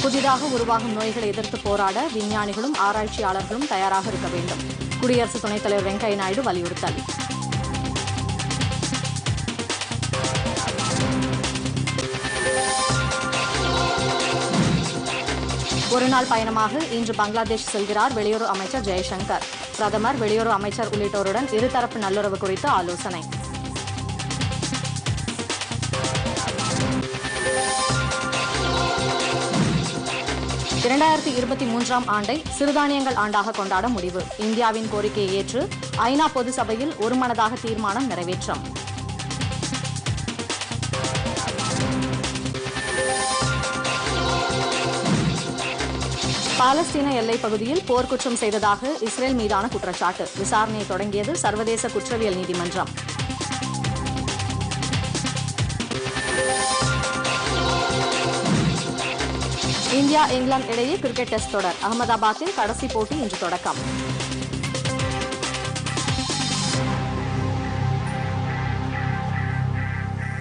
புதிதாக உருவாகும் நோய்களை எதிர்த்து போராட விஞ்ஞானிகளும் ஆராய்ச்சியாளர்களும் தயாராக இருக்க வேண்டும் குடியரசு துணைத் தலைவர் வெங்கையா நாயுடு வலியுறுத்தல் ஒருநாள் பயணமாக இன்று பங்களாதேஷ் செல்கிறார் வெளியுறவு அமைச்சர் ஜெய்சங்கர் பிரதமர் வெளியுறவு அமைச்சர் உள்ளிட்டோருடன் இருதரப்பு நல்லுறவு குறித்து ஆலோசனை இரண்டாயிரத்தி இருபத்தி மூன்றாம் ஆண்டை சிறுதானியங்கள் ஆண்டாக கொண்டாட முடிவு இந்தியாவின் கோரிக்கையை ஏற்று ஐநா பொது சபையில் ஒருமனதாக தீர்மானம் நிறைவேற்றம் பாலஸ்தீன எல்லைப் பகுதியில் போர்க்குற்றம் செய்ததாக இஸ்ரேல் மீதான குற்றச்சாட்டு விசாரணையை தொடங்கியது சர்வதேச குற்றவியல் நீதிமன்றம் இந்தியா இங்கிலாந்து இடையே கிரிக்கெட் டெஸ்ட் தொடர் அகமதாபாத்தில் கடைசி போட்டி இன்று தொடக்கம்